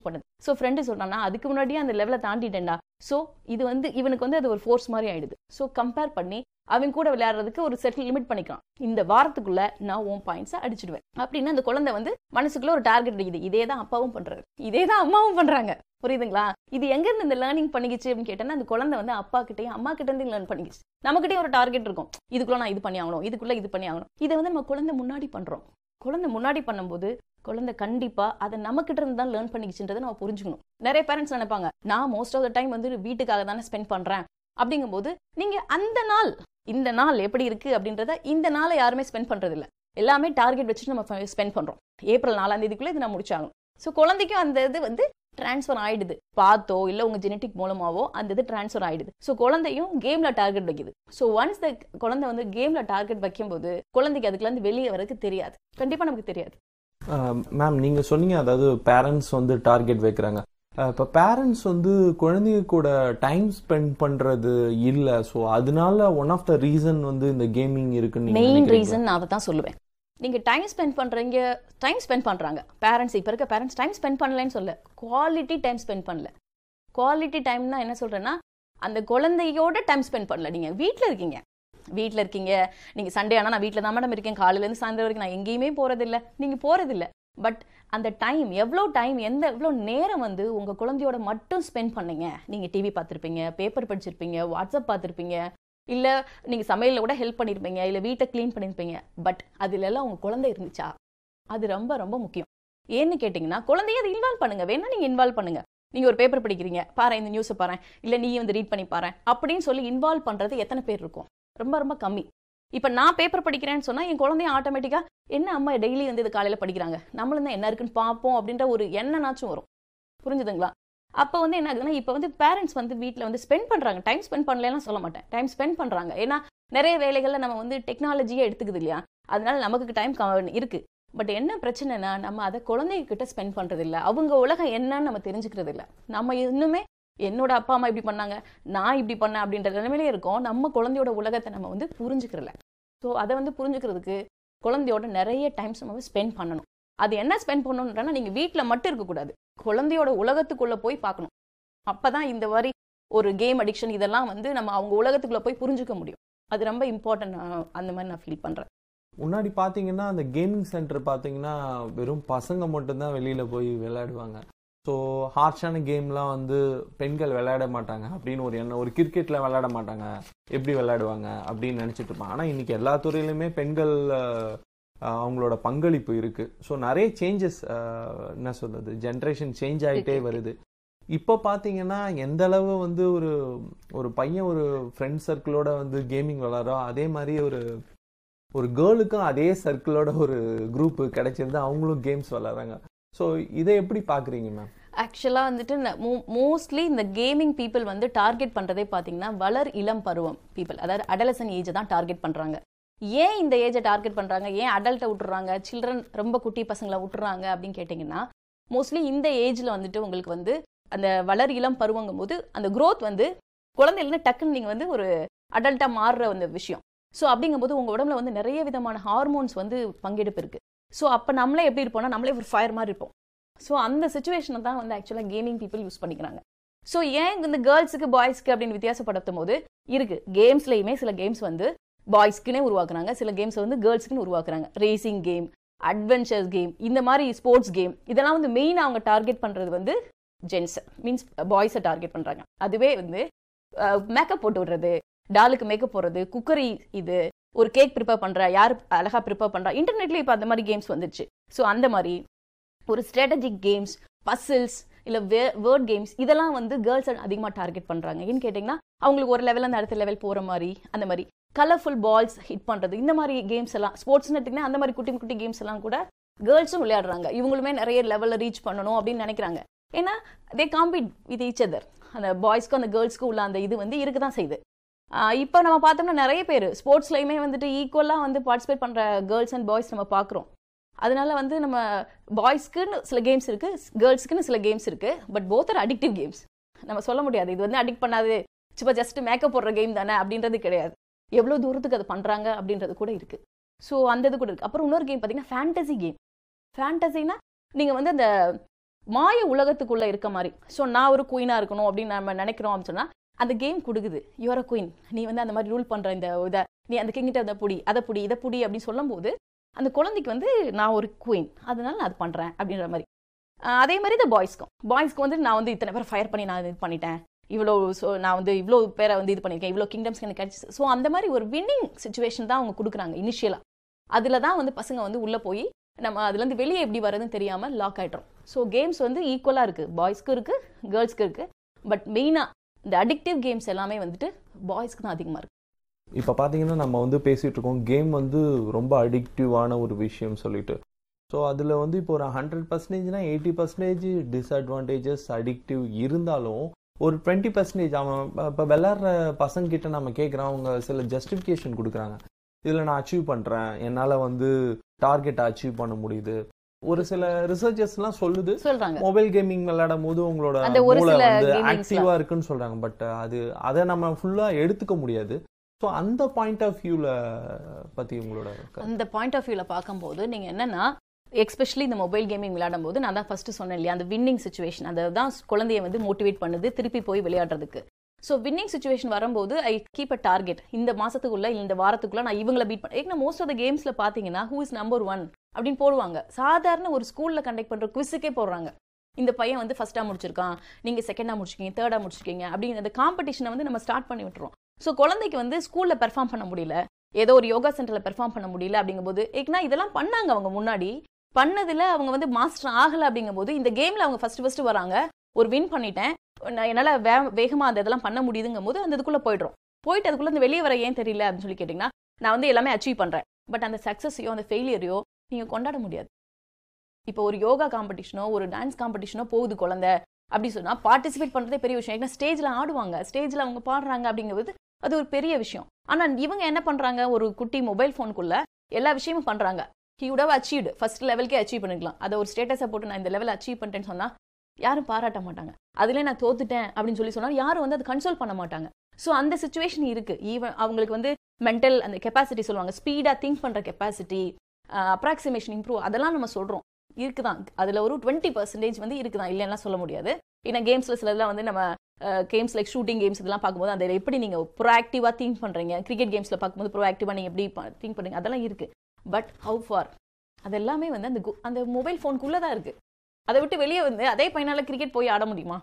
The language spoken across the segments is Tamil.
பண்ணுது ஸோ ஃப்ரெண்டு சொல்றான்னா அதுக்கு முன்னாடியே அந்த லெவலை தாண்டிட்டேன்டா ஸோ இது வந்து இவனுக்கு வந்து அது ஒரு ஃபோர்ஸ் மாதிரி ஆயிடுது ஸோ கம்பேர் பண்ணி அவன் கூட விளையாடுறதுக்கு ஒரு செட்டில் லிமிட் பண்ணிக்கலாம் இந்த வாரத்துக்குள்ள நான் உன் பாயிண்ட்ஸை அடிச்சிடுவேன் அப்படின்னு அந்த குழந்தை வந்து மனசுக்குள்ள ஒரு டார்கெட் அடிக்குது இதே தான் அப்பாவும் பண்றாரு இதே தான் அம்மாவும் பண்றாங்க புரியுதுங்களா இது எங்க இருந்து இந்த லேர்னிங் பண்ணிக்கிச்சு அப்படின்னு கேட்டேன்னா அந்த குழந்தை வந்து அப்பா கிட்டயும் அம்மா கிட்ட இருந்து லேர்ன் பண்ணிக்கிச்சு நம்மகிட்டயும் ஒரு டார்கெட் இருக்கும் இதுக்குள்ள நான் இது பண்ணி ஆகணும் இதுக்குள்ள இது பண்ணி ஆகணும் இதை வந்து நம்ம குழந்தை முன்னாடி பண்றோம் குழந்தை முன்னாடி பண்ணும்போது குழந்தை கண்டிப்பா அதை நம்ம கிட்ட இருந்து தான் லேர்ன் பண்ணிக்கிச்சுன்றதை நம்ம புரிஞ்சுக்கணும் நிறைய பேரண்ட்ஸ் நினைப்பாங்க நான் மோஸ்ட் ஆஃப் த டைம் வந்து வீட்டுக்காக தானே ஸ்பெண்ட் பண்றேன் அப்படிங்கும்போது நீங்க அந்த நாள் இந்த நாள் எப்படி இருக்கு அப்படின்றத இந்த நாளை யாருமே ஸ்பெண்ட் பண்றது இல்ல எல்லாமே டார்கெட் வச்சுட்டு நம்ம ஸ்பெண்ட் பண்றோம் ஏப்ரல் நாலாம் தேதிக்குள்ள இது நான் முடிச்சாகணும் ஸோ குழந்தைக்கும் அந்த இது வந்து டிரான்ஸ்ஃபர் ஆயிடுது பார்த்தோ இல்ல உங்க ஜெனட்டிக் மூலமாவோ அந்த இது டிரான்ஸ்ஃபர் ஆயிடுது ஸோ குழந்தையும் கேம்ல டார்கெட் வைக்குது ஸோ ஒன்ஸ் த குழந்தை வந்து கேம்ல டார்கெட் வைக்கும்போது குழந்தைக்கு அதுக்குள்ள இருந்து வெளியே வரதுக்கு தெரியாது கண்டிப்பா நமக்கு தெரியாது மேம் நீங்கள் சொன்னீங்க அதாவது பேரண்ட்ஸ் வந்து டார்கெட் வைக்கிறாங்க இப்போ பேரண்ட்ஸ் வந்து குழந்தைங்க கூட டைம் ஸ்பெண்ட் பண்ணுறது இல்லை ஸோ அதனால ஒன் ஆஃப் த ரீசன் வந்து இந்த கேமிங் இருக்குன்னு நீங்க மெயின் நினைக்கிறீங்களா? ரீசன் நான் அதை தான் சொல்லுவேன் நீங்க டைம் ஸ்பெண்ட் பண்றீங்க டைம் ஸ்பெண்ட் பண்றாங்க பேரண்ட்ஸ் இப்ப இருக்க பேரண்ட்ஸ் டைம் ஸ்பெண்ட் பண்ணலன்னு சொல்ல குவாலிட்டி டைம் ஸ்பெண்ட் பண்ணல குவாலிட்டி டைம்னா என்ன சொல்றேன்னா அந்த குழந்தையோட டைம் ஸ்பெண்ட் பண்ணல நீங்க வீட்ல இருக்கீங்க வீட்ல இருக்கீங்க நீங்க சண்டே ஆனா நான் வீட்ல தான் மேடம் இருக்கேன் காலையில இருந்து சாயந்தரம் வரைக்கும் நான் எங்கேயுமே போறதில்ல நீங்க போறதில்ல பட் அந்த டைம் எவ்வளோ டைம் எந்த எவ்வளோ நேரம் வந்து உங்க குழந்தையோட மட்டும் ஸ்பெண்ட் பண்ணீங்க நீங்க டிவி பார்த்திருப்பீங்க பேப்பர் படிச்சிருப்பீங்க வாட்ஸ்அப் பார்த்திருப்பீங்க இல்ல நீங்க சமையல்ல கூட ஹெல்ப் பண்ணிருப்பீங்க இல்ல வீட்டை க்ளீன் பண்ணிருப்பீங்க பட் அதுல எல்லாம் உங்க குழந்தை இருந்துச்சா அது ரொம்ப ரொம்ப முக்கியம் ஏன்னு கேட்டிங்கன்னா குழந்தைய அதை இன்வால்வ் பண்ணுங்க வேணா நீங்க இன்வால்வ் பண்ணுங்க நீங்க ஒரு பேப்பர் படிக்கிறீங்க பாரு இந்த நியூஸை பாரு இல்ல நீ வந்து ரீட் பண்ணி பாரு அப்படின்னு சொல்லி இன்வால்வ் பண்றது எத்தனை பேர் இருக்கும் ரொம்ப ரொம்ப கம்மி இப்ப நான் பேப்பர் படிக்கிறேன்னு சொன்னா என் குழந்தைய ஆட்டோமேட்டிக்கா என்ன அம்மா டெய்லி வந்து இது காலையில படிக்கிறாங்க நம்மளும் தான் என்ன இருக்குன்னு பார்ப்போம் அப்படின்ற ஒரு எண்ணனாச்சும் வரும் புரிஞ்சுதுங்களா அப்போ வந்து என்ன ஆகுதுன்னா இப்போ வந்து பேரண்ட்ஸ் வந்து வீட்டில் வந்து ஸ்பெண்ட் பண்ணுறாங்க டைம் ஸ்பெண்ட் பண்ணலன்னு சொல்ல மாட்டேன் டைம் ஸ்பெண்ட் பண்ணுறாங்க ஏன்னா நிறைய வேலைகளில் நம்ம வந்து டெக்னாலஜியே எடுத்துக்குது இல்லையா அதனால நமக்கு டைம் இருக்கு பட் என்ன பிரச்சனைனா நம்ம அதை குழந்தைகிட்ட ஸ்பெண்ட் பண்றது இல்ல அவங்க உலகம் என்னன்னு நம்ம தெரிஞ்சுக்கிறது இல்ல நம்ம இன்னுமே என்னோட அப்பா அம்மா இப்படி பண்ணாங்க நான் இப்படி பண்ணேன் அப்படின்ற நிலைமையிலே இருக்கோம் நம்ம குழந்தையோட உலகத்தை நம்ம வந்து புரிஞ்சுக்கிறல ஸோ அதை வந்து புரிஞ்சுக்கிறதுக்கு குழந்தையோட நிறைய டைம்ஸ் நம்ம ஸ்பெண்ட் பண்ணணும் அது என்ன ஸ்பெண்ட் பண்ணணுன்றனா நீங்க வீட்டில் மட்டும் இருக்கக்கூடாது குழந்தையோட உலகத்துக்குள்ள போய் பார்க்கணும் அப்பதான் இந்த மாதிரி ஒரு கேம் அடிக்ஷன் இதெல்லாம் வந்து நம்ம அவங்க உலகத்துக்குள்ள போய் புரிஞ்சுக்க முடியும் அது ரொம்ப இம்பார்ட்டன்ட் அந்த மாதிரி நான் ஃபீல் பண்றேன் முன்னாடி பார்த்தீங்கன்னா அந்த கேமிங் சென்டர் பார்த்தீங்கன்னா வெறும் பசங்க மட்டும்தான் வெளியில் போய் விளையாடுவாங்க ஸோ ஹார்ஷான கேம்லாம் வந்து பெண்கள் விளையாட மாட்டாங்க அப்படின்னு ஒரு எண்ணம் ஒரு கிரிக்கெட்டில் விளையாட மாட்டாங்க எப்படி விளையாடுவாங்க அப்படின்னு நினச்சிட்டு இருப்பாங்க ஆனால் இன்னைக்கு எல்லா துறையிலுமே பெண்கள் அஹ், அஹ், அவங்களோட பங்களிப்பு இருக்கு ஸோ நிறைய சேஞ்சஸ் என்ன சொல்றது ஜென்ரேஷன் சேஞ்ச் ஆகிட்டே இருக்கு. வருது இப்போ பார்த்தீங்கன்னா எந்த அளவு வந்து ஒரு ஒரு பையன் ஒரு ஃப்ரெண்ட் சர்க்கிளோட வந்து கேமிங் விளாட்றோ அதே மாதிரி ஒரு ஒரு கேர்ளுக்கும் அதே சர்க்கிளோட ஒரு குரூப் கிடைச்சிருந்து அவங்களும் கேம்ஸ் விளாட்றாங்க ஸோ இதை எப்படி பார்க்குறீங்க மேம் ஆக்சுவலாக வந்துட்டு மோஸ்ட்லி இந்த கேமிங் பீப்புள் வந்து டார்கெட் பண்ணுறதே பார்த்தீங்கன்னா வளர் இளம் பருவம் பீப்புள் அதாவது அடலசன் ஏஜை தான் டார்கெட் பண்ணுறாங்க ஏன் இந்த ஏஜை டார்கெட் பண்ணுறாங்க ஏன் அடல்ட்டை விட்டுறாங்க சில்ட்ரன் ரொம்ப குட்டி பசங்களை விட்டுறாங்க அப்படின்னு கேட்டிங்கன்னா மோஸ்ட்லி இந்த ஏஜில் வந்துட்டு உங்களுக்கு வந்து அந்த வளர் இளம் பருவங்கும் போது அந்த growth வந்து குழந்தையிலேருந்து டக்குன்னு நீங்கள் வந்து ஒரு அடல்ட்டாக மாறுற அந்த விஷயம் ஸோ அப்படிங்கும்போது உங்கள் உடம்புல வந்து நிறைய விதமான ஹார்மோன்ஸ் வந்து பங்கெடுப்பு இருக்கு ஸோ அப்போ நம்மளே எப்படி இருப்போம்னா நம்மளே ஒரு ஃபயர் மாதிரி இருப்போம் ஸோ அந்த சுச்சுவேஷனை தான் வந்து ஆக்சுவலாக கேமிங் பீப்புள் யூஸ் பண்ணிக்கிறாங்க ஸோ ஏன் இந்த கேர்ள்ஸுக்கு பாய்ஸ்க்கு அப்படின்னு வித்தியாசப்படுத்தும் போது இருக்கு கேம்ஸ்லையுமே சில கேம்ஸ் வந்து பாய்ஸ்க்குனே உருவாக்குறாங்க சில கேம்ஸ் வந்து கேர்ள்ஸ்க்குன்னு உருவாக்குறாங்க ரேசிங் கேம் அட்வென்ச்சர்ஸ் கேம் இந்த மாதிரி ஸ்போர்ட்ஸ் கேம் இதெல்லாம் வந்து மெயின் அவங்க டார்கெட் பண்றது வந்து ஜென்ஸ் மீன்ஸ் பாய்ஸை டார்கெட் பண்றாங்க அதுவே வந்து மேக்கப் போட்டு விடுறது டாலுக்கு மேக்கப் போடுறது குக்கரி இது ஒரு கேக் ப்ரிப்பேர் பண்றா யார் அழகா ப்ரிப்பேர் பண்றா இன்டர்நெட்ல இப்போ அந்த மாதிரி கேம்ஸ் வந்துச்சு ஸோ அந்த மாதிரி ஒரு ஸ்ட்ராட்டஜிக் கேம்ஸ் பசில்ஸ் இல்ல வேர்ட் கேம்ஸ் இதெல்லாம் வந்து கேர்ள்ஸ் அதிகமாக டார்கெட் பண்றாங்க ஏன்னு கேட்டிங்கன்னா அவங்களுக்கு ஒரு லெவல் அந்த அடுத்த லெவல் போற மாதிரி அந்த மாதிரி கலர்ஃபுல் பால்ஸ் ஹிட் பண்றது இந்த மாதிரி கேம்ஸ் எல்லாம் ஸ்போர்ட்ஸ்னு எடுத்தீங்கன்னா அந்த மாதிரி குட்டி குட்டி கேம்ஸ் எல்லாம் கூட கேர்ள்ஸும் விளையாடுறாங்க இவங்களுமே நிறைய லெவல்ல ரீச் பண்ணணும் அப்படின்னு நினைக்கிறாங்க ஏன்னா they compete with each other அந்த பாய்ஸ்க்கும் அந்த கேர்ள்ஸ்க்கும் உள்ள அந்த இது வந்து இருக்க தான் செய்யுது ஆஹ் இப்போ நம்ம பார்த்தோம்னா நிறைய பேர் ஸ்போர்ட்ஸ்லையுமே வந்துட்டு ஈக்குவலாக வந்து பார்ட்டிசிபேட் பண்ணுற கேர்ள்ஸ் அண்ட் பாய்ஸ் நம்ம பார்க்குறோம் அதனால வந்து நம்ம பாய்ஸ்க்குன்னு சில கேம்ஸ் இருக்கு கேர்ள்ஸ்க்குன்னு சில கேம்ஸ் இருக்கு but both are addictive games நம்ம சொல்ல முடியாது இது வந்து அடிக்ட் பண்ணாது சும்மா ஜஸ்ட் மேக்கப் போடுற கேம் தானே அப்படின்றது கிடையாது எவ்வளோ தூரத்துக்கு அது பண்ணுறாங்க அப்படின்றது கூட இருக்கு ஸோ அந்த இது கூட இருக்கு அப்புறம் இன்னொரு கேம் பார்த்தீங்கன்னா ஃபேண்டசி கேம் ஃபேண்டசினா நீங்கள் வந்து அந்த மாய உலகத்துக்குள்ள இருக்க மாதிரி ஸோ நான் ஒரு குயினா இருக்கணும் அப்படின்னு நம்ம நினைக்கிறோம் அப்படின்னு சொன்னா அந்த கேம் கொடுக்குது யுவர் குயின் நீ வந்து அந்த மாதிரி ரூல் பண்ற இந்த இதை நீ அந்த கிங்கிட்ட அதை புடி அதை புடி இதை புடி அப்படின்னு சொல்லும்போது அந்த குழந்தைக்கு வந்து நான் ஒரு குயின் அதனால நான் அது பண்றேன் அப்படின்ற மாதிரி ஆஹ் அதே மாதிரி இந்த பாய்ஸ்க்கும் பாய்ஸ்க்கு வந்து நான் வந்து இத்தனை பேர் ஃபயர் பண்ணி நான் இது பண்ணிட்டேன் இவ்வளோ ஸோ நான் வந்து இவ்வளோ பேரை வந்து இது பண்ணியிருக்கேன் இவ்வளோ கிங்டம்ஸ் எனக்கு கிடைச்சி ஸோ அந்த மாதிரி ஒரு வின்னிங் சுச்சுவேஷன் தான் அவங்க கொடுக்குறாங்க இனிஷியலாக அதில் தான் வந்து பசங்க வந்து உள்ளே போய் நம்ம அதுலேருந்து வெளியே எப்படி வர்றதுன்னு தெரியாமல் லாக் ஆகிட்டோம் ஸோ கேம்ஸ் வந்து ஈக்குவலாக இருக்குது பாய்ஸ்க்கு இருக்குது கேர்ள்ஸ்க்கு இருக்குது பட் மெயினாக இந்த அடிக்டிவ் கேம்ஸ் எல்லாமே வந்துட்டு பாய்ஸ்க்கு தான் அதிகமாக இருக்குது இப்போ பார்த்தீங்கன்னா நம்ம வந்து பேசிகிட்டு இருக்கோம் கேம் வந்து ரொம்ப அடிக்டிவான ஒரு விஷயம் சொல்லிட்டு ஸோ அதில் வந்து இப்போ ஒரு ஹண்ட்ரட் பர்சன்டேஜ்னா எயிட்டி பர்சன்டேஜ் டிஸ்அட்வான்டேஜஸ் அடிக்டிவ் இருந்தாலும் ஒரு டுவெண்ட்டி பர்சன்டேஜ் அவன் இப்போ விளாட்ற பசங்க கிட்ட நம்ம கேட்குறோம் அவங்க சில ஜஸ்டிஃபிகேஷன் கொடுக்குறாங்க இதில் நான் அச்சீவ் பண்ணுறேன் என்னால் வந்து டார்கெட்டை அச்சீவ் பண்ண முடியுது ஒரு சில ரிசர்ச்சர்ஸ்லாம் சொல்லுது சொல்கிறாங்க மொபைல் கேமிங் விளையாடும் போது உங்களோட அந்த ஒரு மூளை சில வந்து gamings-லாம். ஆக்டிவா இருக்குன்னு சொல்றாங்க பட் அது அதை நம்ம ஃபுல்லா எடுத்துக்க முடியாது ஸோ அந்த பாயிண்ட் ஆஃப் வியூல பத்தி உங்களோட கருத்து. அந்த பாயிண்ட் ஆஃப் வியூவில் பார்க்கும்போது நீங்கள் என்னன்னா எக்ஸ்பெஷலி இந்த மொபைல் கேமிங் விளையாடும் போது நான் தான் ஃபர்ஸ்ட் சொன்னேன் இல்லையா அந்த வின்னிங் சுச்சுவேஷன் அதை தான் குழந்தைய வந்து மோட்டிவேட் பண்ணுது திருப்பி போய் விளையாடுறதுக்கு ஸோ வின்னிங் சுச்சுவேஷன் வரும்போது ஐ கீப் அ டார்கெட் இந்த மாசத்துக்குள்ள இல்ல இந்த வாரத்துக்குள்ள நான் இவங்கள பீட் பண்ண ஏன்னா மோஸ்ட் ஆஃப் த கேம்ஸ்ல பாத்தீங்கன்னா ஹூ இஸ் நம்பர் ஒன் அப்படின்னு போடுவாங்க சாதாரண ஒரு ஸ்கூல்ல கண்டக்ட் பண்ற குவிஸுக்கே போடுறாங்க இந்த பையன் வந்து ஃபர்ஸ்டா முடிச்சிருக்கான் நீங்க செகண்டா முடிச்சிருக்கீங்க தேர்டா முடிச்சிருக்கீங்க அப்படின்னு அந்த காம்படிஷனை வந்து நம்ம ஸ்டார்ட் பண்ணி விட்டுறோம் ஸோ குழந்தைக்கு வந்து ஸ்கூல்ல பெர்ஃபார்ம் பண்ண முடியல ஏதோ ஒரு யோகா சென்டர்ல பெர்ஃபார்ம் பண்ண முடியல அப்படிங்கும்போது ஏன்னா இதெல்லாம் பண்ணாங்க அவங்க முன்னாடி பண்ணதுல அவங்க வந்து மாஸ்டர் ஆகல அப்படிங்கும்போது இந்த கேம்ல அவங்க ஃபர்ஸ்ட் ஃபர்ஸ்ட் வராங்க ஒரு வின் பண்ணிட்டேன் நான் என்னால வே வேகமா அந்த இதெல்லாம் பண்ண முடியுதுங்கும் போது அந்த இதுக்குள்ள போயிடுறோம் போயிட்டு அதுக்குள்ள இந்த வெளியே வர ஏன் தெரியல அப்படின்னு சொல்லி கேட்டிங்கன்னா நான் வந்து எல்லாமே அச்சீவ் பண்றேன் பட் அந்த சக்ஸஸையோ அந்த ஃபெயிலியரையோ நீங்க கொண்டாட முடியாது இப்போ ஒரு யோகா காம்படிஷனோ ஒரு டான்ஸ் காம்படிஷனோ போகுது குழந்தை அப்படி சொன்னா பார்ட்டிசிபேட் பண்றதே பெரிய விஷயம் ஏன்னா ஸ்டேஜ்ல ஆடுவாங்க ஸ்டேஜ்ல அவங்க பாடுறாங்க அப்படிங்கும்போது அது ஒரு பெரிய விஷயம் ஆனா இவங்க என்ன பண்றாங்க ஒரு குட்டி மொபைல் ஃபோனுக்குள்ள எல்லா விஷயமும் பண்றாங்க he would have achieved first லெவலுக்கே அச்சீவ் பண்ணிக்கலாம் அதை ஒரு ஸ்டேட்டஸை போட்டு நான் இந்த லெவல் அச்சீவ் பண்ணிட்டேன்னு சொன்னா யாரும் பாராட்ட மாட்டாங்க அதுல நான் தோத்துட்டேன் அப்படின்னு சொல்லி சொன்னா யாரும் வந்து அதை கன்சோல் பண்ண மாட்டாங்க ஸோ அந்த சுச்சுவேஷன் இருக்கு ஈவன் அவங்களுக்கு வந்து மென்டல் அந்த கெப்பாசிட்டி சொல்லுவாங்க ஸ்பீடா திங்க் பண்ற கெப்பாசிட்டி அப்ராக்சிமேஷன் இம்ப்ரூவ் அதெல்லாம் நம்ம சொல்றோம் இருக்குதான் அதுல ஒரு டுவெண்ட்டி பர்சன்டேஜ் வந்து இருக்குதான் இல்லைன்னா சொல்ல முடியாது ஏன்னா கேம்ஸ்ல சிலதெல்லாம் வந்து நம்ம கேம்ஸ் லைக் ஷூட்டிங் கேம்ஸ் இதெல்லாம் பார்க்கும்போது அதில் எப்படி நீங்க ப்ரோஆக்டிவா திங்க் பண்றீங்க கிரிக்கெட் கேம்ஸ்ல பார்க்கும்போது ப்ரோஆக்டிவா நீங்க எப்படி திங்க் பண்றீங்க அதெல்லாம் இருக்கு பட் ஹவு ஃபார் அது எல்லாமே வந்து அந்த கு- அந்த மொபைல் ஃபோனுக்குள்ளே தான் இருக்கு அதை விட்டு வெளியே வந்து அதே பையனால கிரிக்கெட் போய் ஆட முடியுமா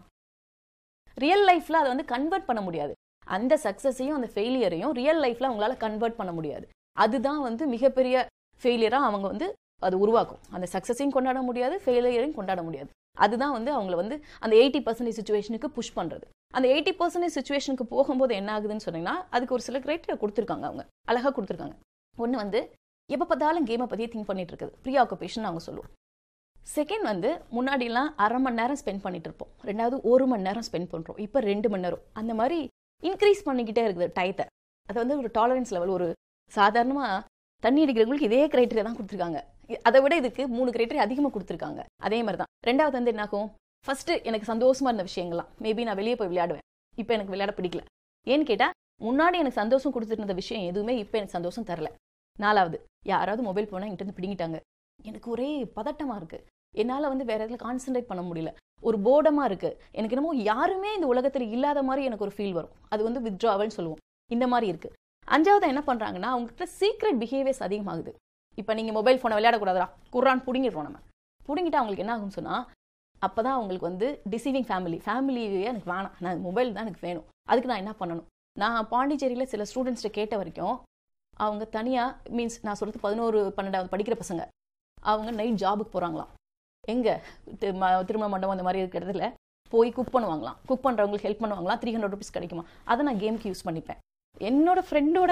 ரியல் லைஃப்ல அதை வந்து கன்வெர்ட் பண்ண முடியாது அந்த சக்ஸஸையும் அந்த ஃபெயிலியரையும் ரியல் லைஃப்ல அவங்களால கன்வெர்ட் பண்ண முடியாது அதுதான் வந்து மிகப்பெரிய ஃபெயிலியரா அவங்க வந்து அது உருவாக்கும் அந்த சக்ஸஸையும் கொண்டாட முடியாது ஃபெயிலியரையும் கொண்டாட முடியாது அதுதான் வந்து அவங்கள வந்து அந்த எயிட்டி பர்சன்டேஜ் சுச்சுவேஷனுக்கு புஷ் பண்றது அந்த எயிட்டி பர்சன்டேஜ் சுச்சுவேஷனுக்கு போகும்போது என்ன ஆகுதுன்னு சொன்னீங்கன்னா அதுக்கு ஒரு சில கிரைட்டீரியா கொடுத்துருக்காங்க அவங்க அழகா கொடுத்துருக்காங்க ஒன்று வந்து எப்போ பார்த்தாலும் கேமை பற்றியே திங்க் பண்ணிட்டு இருக்குது ப்ரீ ஆக்குபேஷன் அவங்க சொல்லுவோம் செகண்ட் வந்து முன்னாடிலாம் அரை மணி நேரம் ஸ்பெண்ட் பண்ணிட்டு இருப்போம் ரெண்டாவது ஒரு மணி நேரம் ஸ்பெண்ட் பண்ணுறோம் இப்போ ரெண்டு மணி நேரம் அந்த மாதிரி இன்க்ரீஸ் பண்ணிக்கிட்டே இருக்குது டயத்தை அது வந்து ஒரு டாலரன்ஸ் லெவல் ஒரு சாதாரணமாக தண்ணி அடிக்கிறவங்களுக்கு இதே கிரைட்டீரியா தான் கொடுத்துருக்காங்க இ- அதை விட இதுக்கு மூணு கிரைட்டீரியா அதிகமாக கொடுத்துருக்காங்க அதே மாதிரி தான் ரெண்டாவது வந்து என்னாகும் ஃபர்ஸ்ட் எனக்கு சந்தோஷமா இருந்த விஷயங்கள்லாம் மேபி நான் வெளியே போய் விளையாடுவேன் இப்போ எனக்கு விளையாட பிடிக்கல ஏன்னு கேட்டால் முன்னாடி எனக்கு சந்தோஷம் கொடுத்துட்டு இருந்த விஷயம் எதுவுமே இப்போ எனக்கு சந்தோஷம் தரல நாலாவது யாராவது மொபைல் போனால் என்கிட்ட இருந்து பிடிங்கிட்டாங்க எனக்கு ஒரே பதட்டமா இருக்கு என்னால் வந்து வேற எதுல கான்சென்ட்ரேட் பண்ண முடியல ஒரு போர்டமா இருக்கு எனக்கு என்னமோ யாருமே இந்த உலகத்தில் இல்லாத மாதிரி எனக்கு ஒரு ஃபீல் வரும் அது வந்து வித்ட்ராவல்னு சொல்லுவோம் இந்த மாதிரி இருக்கு அஞ்சாவது என்ன பண்றாங்கன்னா அவங்ககிட்ட சீக்ரெட் பிஹேவியர்ஸ் அதிகமாகுது இப்போ நீங்க மொபைல் ஃபோனை விளையாடக்கூடாதா குர்ரான் பிடுங்கிடுறோம் நம்ம பிடுங்கிட்டு அவங்களுக்கு என்ன ஆகும்னு சொன்னா அப்பதான் அவங்களுக்கு வந்து டிசீவிங் ஃபேமிலி ஃபேமிலியே எனக்கு வேணாம் நான் மொபைல் தான் எனக்கு வேணும் அதுக்கு நான் என்ன பண்ணணும் நான் பாண்டிச்சேரியில் சில ஸ்டூடெண்ட்ஸ்ட்ட கேட்ட வரைக்கும் அவங்க தனியாக மீன்ஸ் நான் சொல்றது பதினோரு பன்னெண்டாவது படிக்கிற பசங்க அவங்க நைட் ஜாபுக்கு போகிறாங்களாம் எங்கே திருமண மண்டபம் அந்த மாதிரி இருக்கிற இடத்துல போய் குக் பண்ணுவாங்களாம் குக் பண்ணுறவங்களுக்கு ஹெல்ப் பண்ணுவாங்களாம் த்ரீ ஹண்ட்ரட் ருபீஸ் கிடைக்குமா அதை நான் கேமுக்கு யூஸ் பண்ணிப்பேன் என்னோட ஃப்ரெண்டோட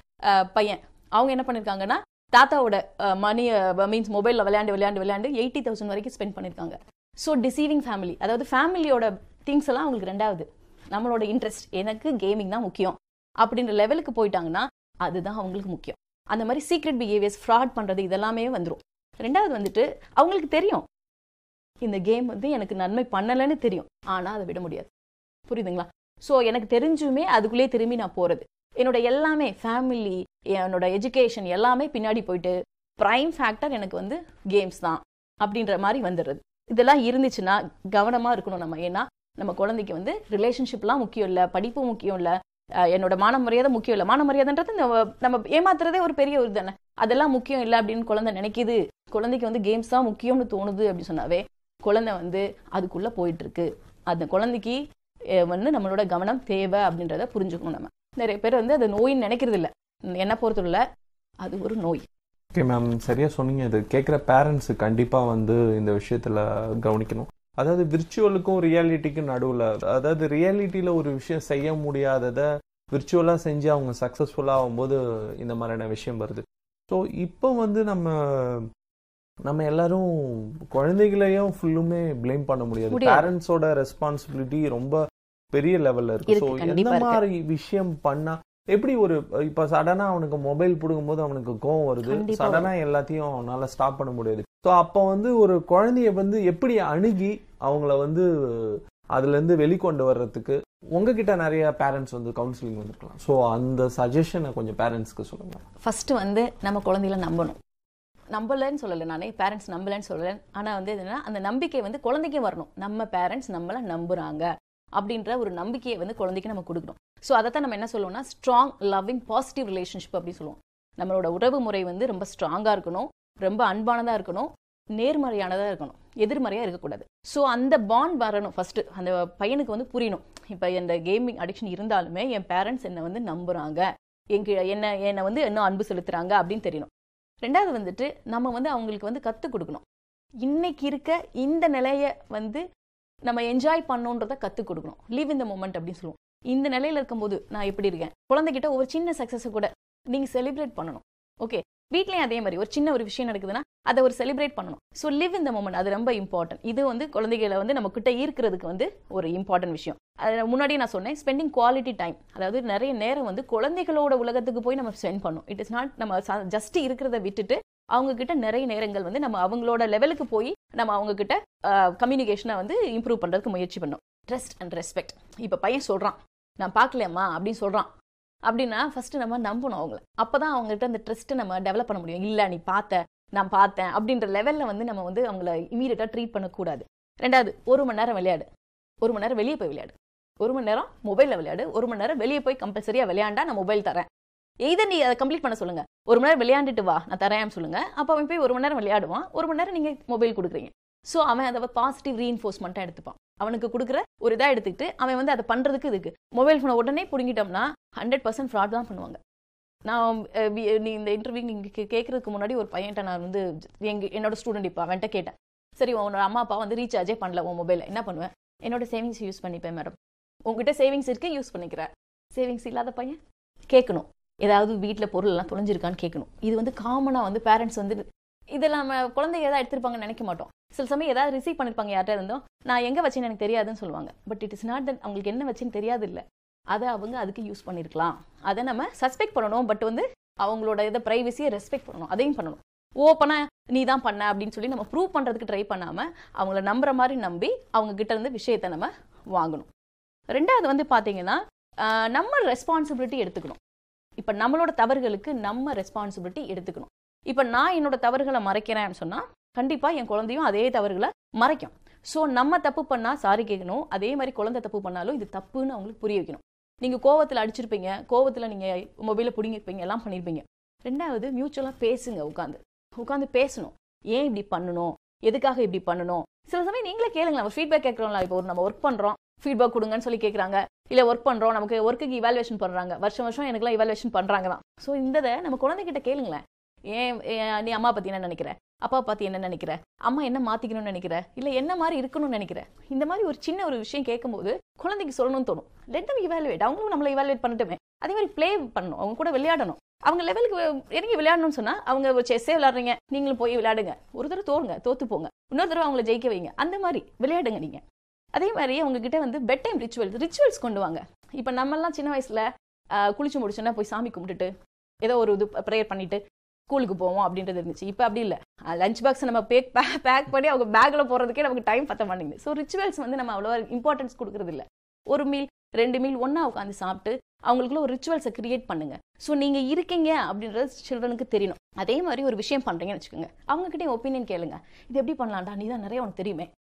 பையன் அவங்க என்ன பண்ணியிருக்காங்கன்னா தாத்தாவோட மணி மீன்ஸ் மொபைலில் விளையாண்டு விளையாண்டு விளையாண்டு எயிட்டி தௌசண்ட் வரைக்கும் ஸ்பெண்ட் பண்ணியிருக்காங்க ஸோ டிசீவிங் ஃபேமிலி அதாவது ஃபேமிலியோட திங்ஸ் எல்லாம் அவங்களுக்கு ரெண்டாவது நம்மளோட இன்ட்ரெஸ்ட் எனக்கு கேமிங் தான் முக்கியம் அப்படின்ற லெவலுக்கு போயிட்டாங்கன்னா அதுதான் அவங்களுக்கு முக்கியம் அந்த மாதிரி சீக்ரெட் பிஹேவியர்ஸ் ஃப்ராட் பண்ணுறது இதெல்லாமே வந்துடும் ரெண்டாவது வந்துட்டு அவங்களுக்கு தெரியும் இந்த கேம் வந்து எனக்கு நன்மை பண்ணலைன்னு தெரியும் ஆனால் அதை விட முடியாது புரியுதுங்களா ஸோ எனக்கு தெரிஞ்சுமே அதுக்குள்ளேயே திரும்பி நான் போகிறது என்னோட எல்லாமே ஃபேமிலி என்னோட எஜுகேஷன் எல்லாமே பின்னாடி போயிட்டு ப்ரைம் ஃபேக்டர் எனக்கு வந்து கேம்ஸ் தான் அப்படின்ற மாதிரி வந்துடுறது இதெல்லாம் இருந்துச்சுன்னா கவனமா இருக்கணும் நம்ம ஏன்னா நம்ம குழந்தைக்கு வந்து ரிலேஷன்ஷிப்லாம் முக்கியம் இல்லை படிப்பு முக்கியம் இல்லை அஹ் என்னோட மான மரியாதை முக்கியம் இல்லை மான மரியாதைன்றது நம்ம நம்ம ஏமாத்துறதே ஒரு பெரிய ஒரு தானே அதெல்லாம் முக்கியம் இல்லை அப்படின்னு குழந்தை நினைக்குது குழந்தைக்கு வந்து கேம்ஸ் தான் முக்கியம்னு தோணுது அப்படின்னு சொன்னாவே குழந்தை வந்து அதுக்குள்ள போயிட்டு இருக்கு அந்த குழந்தைக்கு அஹ் வந்து நம்மளோட கவனம் தேவை அப்படின்றத புரிஞ்சுக்கணும் நம்ம நிறைய பேர் வந்து அது நோயின்னு நினைக்கிறது இல்லை என்ன பொறுத்தவரை அது ஒரு நோய் ஓகே மேம் சரியா சொன்னீங்க இது கேட்குற பேரண்ட்ஸ் கண்டிப்பா வந்து இந்த விஷயத்துல கவனிக்கணும் அதாவது விர்ச்சுவலுக்கும் ரியாலிட்டிக்கும் நடுவில் அதாவது ரியாலிட்டியில் ஒரு விஷயம் செய்ய முடியாததை விர்ச்சுவலாக செஞ்சு அவங்க சக்ஸஸ்ஃபுல்லாக ஆகும்போது இந்த மாதிரியான விஷயம் வருது ஸோ இப்போ வந்து நம்ம நம்ம எல்லாரும் குழந்தைகளையும் ஃபுல்லுமே ப்ளேம் பண்ண முடியாது முடியாது. பேரண்ட்ஸோட ரெஸ்பான்சிபிலிட்டி ரொம்ப பெரிய லெவல்ல இருக்கு ஸோ இருக்கு, எந்த கண்டிப்பா இருக்கு. மாதிரி விஷயம் பண்ணா எப்படி ஒரு இப்ப சடனா அவனுக்கு மொபைல் பிடுங்கும்போது அவனுக்கு கோவம் வருது கண்டிப்பா சடனா எல்லாத்தையும் அவனால ஸ்டாப் பண்ண முடியாது ஸோ அப்போ வந்து ஒரு குழந்தைய வந்து எப்படி அணுகி அவங்கள வந்து அதுல இருந்து வெளிக்கொண்டு வர்றதுக்கு உங்ககிட்ட நிறைய பேரண்ட்ஸ் வந்து கவுன்சிலிங் வந்துருக்கலாம் ஸோ அந்த சஜஷனை கொஞ்சம் பேரண்ட்ஸ்க்கு சொல்லுங்க ஃபர்ஸ்ட் வந்து நம்ம குழந்தைகளை நம்பணும் நம்பலன்னு சொல்லலை நானே பேரண்ட்ஸ் நம்பலன்னு சொல்லலை ஆனால் வந்து என்னன்னா அந்த நம்பிக்கை வந்து குழந்தைக்கு வரணும் நம்ம பேரண்ட்ஸ் நம்மளை நம்புறாங்க அப்படின்ற ஒரு நம்பிக்கையை வந்து குழந்தைக்கு நம்ம கொடுக்கணும் ஸோ அதை தான் நம்ம என்ன சொல்லுவோம்னா ஸ்ட்ராங் லவ்விங் பாசிட்டிவ் ரிலேஷன்ஷிப் அப்படி சொல்லுவோம் நம்மளோட உறவு முறை வந்து ரொம்ப ஸ்ட்ராங்காக இருக்கணும் ரொம்ப அன்பானதாக இருக்கணும் நேர்மறையானதாக இருக்கணும் எதிர்மறையாக இருக்கக்கூடாது ஸோ அந்த பாண்ட் வரணும் ஃபர்ஸ்ட் அந்த பையனுக்கு வந்து புரியணும் இப்போ இந்த கேமிங் அடிக்ஷன் இருந்தாலுமே என் பேரண்ட்ஸ் என்னை வந்து நம்புறாங்க எங்க என்ன என்னை வந்து இன்னும் அன்பு செலுத்துறாங்க அப்படின்னு தெரியணும் ரெண்டாவது வந்துட்டு நம்ம வந்து அவங்களுக்கு வந்து கற்றுக் கொடுக்கணும் இன்னைக்கு இருக்க இந்த நிலையை வந்து நம்ம என்ஜாய் பண்ணணுன்றத கற்றுக் கொடுக்கணும் லீவ் இந்த மூமெண்ட் அப்படின்னு சொல்லுவோம் இந்த நிலையில இருக்கும்போது நான் எப்படி இருக்கேன் குழந்தைகிட்ட ஒரு சின்ன சக்ஸஸை கூட நீங்கள் செலிப்ரேட் பண்ணணும் ஓகே வீட்லயும் அதே மாதிரி ஒரு சின்ன ஒரு விஷயம் நடக்குதுன்னா அதை ஒரு செலிப்ரேட் பண்ணணும் ஸோ லிவ் இந்த மூமெண்ட் அது ரொம்ப இம்பார்ட்டன்ட் இது வந்து குழந்தைகளை வந்து நம்ம கிட்ட ஈர்க்கிறதுக்கு வந்து ஒரு இம்பார்ட்டன்ட் விஷயம் அது முன்னாடியே நான் சொன்னேன் ஸ்பெண்டிங் குவாலிட்டி டைம் அதாவது நிறைய நேரம் வந்து குழந்தைகளோட உலகத்துக்கு போய் நம்ம ஸ்பெண்ட் பண்ணணும் இட் இஸ் நாட் நம்ம ஜஸ்ட் இருக்கிறத விட்டுட்டு அவங்க கிட்ட நிறைய நேரங்கள் வந்து நம்ம அவங்களோட லெவலுக்கு போய் நம்ம அவங்க கிட்ட கம்யூனிகேஷனை வந்து இம்ப்ரூவ் பண்றதுக்கு முயற்சி பண்ணணும் ட்ரஸ்ட் அண்ட் ரெஸ்பெக்ட் இப்போ பையன் சொல்றான் நான் பார்க்கலையம்மா அப்படின்னு சொல்றான் அப்படின்னா ஃபர்ஸ்ட் நம்ம நம்பணும் அவங்கள அப்பதான் அவங்ககிட்ட அந்த ட்ரஸ்ட்டை நம்ம டெவலப் பண்ண முடியும் இல்ல நீ பார்த்த நான் பார்த்தேன் அப்படின்ற லெவல்ல வந்து நம்ம வந்து அவங்கள இமீடியட்டா ட்ரீட் பண்ணக்கூடாது ரெண்டாவது ஒரு மணி நேரம் விளையாடு ஒரு மணி நேரம் வெளியே போய் விளையாடு ஒரு மணி நேரம் மொபைல்ல விளையாடு ஒரு மணி நேரம் வெளியே போய் கம்பல்சரியா விளையாண்டா நான் மொபைல் தரேன் எதை நீ அதை கம்ப்ளீட் பண்ண சொல்லுங்க ஒரு மணி நேரம் விளையாண்டுட்டு வா நான் தரேன் சொல்லுங்க அப்போ அவன் போய் ஒரு மணி நேரம் விளையாடுவான் ஒரு மணி நேரம் நீங்க மொபைல் கொடுக்குறீங்க ஸோ அவன் அதை பாசிட்டிவ் ரீஇன்ஃபோர்ஸ்மெண்ட்டாக எடுத்துப்பான் அவனுக்கு கொடுக்குற ஒரு இதாக எடுத்துக்கிட்டு அவன் வந்து அதை பண்ணுறதுக்கு இதுக்கு மொபைல் ஃபோனை உடனே பிடுங்கிட்டோம்னா ஹண்ட்ரட் பர்சன்ட் ஃப்ராட் தான் பண்ணுவாங்க நான் அஹ், வி- நீ இந்த இன்டர்வியூ நீங்கள் கேட்கறதுக்கு முன்னாடி ஒரு பையன்ட்ட நான் வந்து எங்க என்னோட ஸ்டூடெண்ட் இப்போ அவன்கிட்ட கேட்டேன் சரி உன்னோட அம்மா அப்பா வந்து ரீசார்ஜே பண்ணல உன் மொபைலில் என்ன பண்ணுவேன் என்னோட சேவிங்ஸ் யூஸ் பண்ணிப்பேன் மேடம் உங்ககிட்ட சேவிங்ஸ் இருக்கு யூஸ் பண்ணிக்கிற சேவிங்ஸ் இல்லாத பையன் கேட்கணும் ஏதாவது வீட்டில் பொருள் எல்லாம் தொலைஞ்சிருக்கான்னு கேட்கணும் இது வந்து காமனாக வந்து பேரண்ட்ஸ் வந்து இதெல்லாம் நம்ம குழந்தைங்க ஏதாவது எடுத்திருப்பாங்கன்னு நினைக்க மாட்டோம் சில சமயம் ஏதாவது ரிசீவ் பண்ணிருப்பாங்க யார்கிட்ட இருந்தோம் நான் எங்க வச்சேன்னு எனக்கு தெரியாதுன்னு சொல்லுவாங்க but it is not that அவங்களுக்கு என்ன வச்சேன்னு தெரியாது இல்ல அதை அவங்க அதுக்கு யூஸ் பண்ணிருக்கலாம் அதை நம்ம சஸ்பெக்ட் பண்ணணும் பட் வந்து அவங்களோட இதை ப்ரைவசியை ரெஸ்பெக்ட் பண்ணணும் அதையும் பண்ணணும் ஓப்பனா நீ தான் பண்ண அப்படின்னு சொல்லி நம்ம ப்ரூவ் பண்றதுக்கு ட்ரை பண்ணாம அவங்கள நம்புற மாதிரி நம்பி அவங்க கிட்ட இருந்து விஷயத்தை நம்ம வாங்கணும் ரெண்டாவது வந்து பாத்தீங்கன்னா ஆஹ், நம்ம ரெஸ்பான்சிபிலிட்டி எடுத்துக்கணும் இப்போ நம்மளோட தவறுகளுக்கு நம்ம ரெஸ்பான்சிபிலிட்டி எடுத்துக்கணும் இப்போ நான் என்னோட தவறுகளை மறைக்கிறேன்னு சொன்னா கண்டிப்பா என் குழந்தையும் அதே தவறுகளை மறைக்கும் ஸோ நம்ம தப்பு பண்ணா சாரி கேட்கணும் அதே மாதிரி குழந்தை தப்பு பண்ணாலும் இது தப்புன்னு அவங்களுக்கு புரிய வைக்கணும் நீங்க கோவத்துல அடிச்சிருப்பீங்க கோவத்துல நீங்க மொபைலை பிடிங்கிருப்பீங்க எல்லாம் பண்ணிருப்பீங்க ரெண்டாவது மியூச்சுவலா பேசுங்க உட்காந்து உட்காந்து பேசணும் ஏன் இப்படி பண்ணணும் எதுக்காக இப்படி பண்ணணும் சில சமயம் நீங்களே கேளுங்களேன் நம்ம ஃபீட்பேக் கேட்குறோம்ல இப்போ ஒரு நம்ம ஒர்க் பண்றோம் ஃபீட்பேக் கொடுங்கன்னு சொல்லி கேட்குறாங்க இல்ல ஒர்க் பண்றோம் நமக்கு ஒர்க்குக்கு இவாலுவேஷன் பண்றாங்க வருஷம் வருஷம் எனக்குலாம் இவாலுவேஷன் பண்றாங்க தான் ஸோ இந்த இதை நம்ம குழந்தைகிட்ட கேளுங்களேன் ஏன் ஏன் நீ அம்மா பத்தி என்ன நினைக்கிற அப்பா பத்தி என்ன நினைக்கிற அம்மா என்ன மாத்திக்கணும்னு நினைக்கிற இல்ல என்ன மாதிரி இருக்கணும்னு நினைக்கிற இந்த மாதிரி ஒரு சின்ன ஒரு விஷயம் கேட்கும்போது குழந்தைக்கு சொல்லணும்னு தோணும் லெட் தம் இவாலுவேட் அவங்களும் நம்மளை இவாலுவேட் பண்ணட்டுமே அதே மாதிரி ப்ளே பண்ணணும் அவங்க கூட விளையாடணும் அவங்க லெவலுக்கு இறங்கி விளையாடணும்னு சொன்னா அவங்க ஒரு செஸ்ஸே விளையாடுறீங்க நீங்களும் போய் விளையாடுங்க ஒரு தடவை தோறுங்க தோத்து போங்க இன்னொரு தடவை அவங்கள ஜெயிக்க வைங்க அந்த மாதிரி விளையாடுங்க நீங்க அதே மாதிரி அவங்க கிட்ட வந்து பெட் டைம் ரிச்சுவல்ஸ் ரிச்சுவல்ஸ் கொண்டு வாங்க இப்போ நம்மெல்லாம் சின்ன வயசுல ஆஹ், குளிச்சு முடிச்சோன்னா போய் சாமி கும்பிட்டுட்டு ஏதோ ஒரு இது ப்ரேயர் பண்ணிட்டு ஸ்கூலுக்கு போவோம் அப்படின்றது இருந்துச்சு இப்போ அப்படி இல்லை லஞ்ச் பாக்ஸ் நம்ம பேக் பேக் பண்ணி அவங்க பேக்ல போறதுக்கே நமக்கு டைம் பத்த மாட்டேங்குது ஸோ ரிச்சுவல்ஸ் வந்து நம்ம அவ்வளோ இம்பார்ட்டன்ஸ் கொடுக்கறது இல்ல ஒரு மீல் ரெண்டு மீல் ஒண்ணா உட்காந்து சாப்பிட்டு அவங்களுக்குள்ள ஒரு ரிச்சுவல்ஸை கிரியேட் பண்ணுங்க ஸோ நீங்க இருக்கீங்க அப்படின்றது சில்ட்ரனுக்கு தெரியணும் அதே மாதிரி ஒரு விஷயம் பண்றீங்கன்னு வச்சுக்கோங்க அவங்க கிட்டே ஒப்பீனியன் கேளுங்க இது எப்படி பண்ணலாம்டா நீ தான் நிறைய உனக்கு தெரியுமே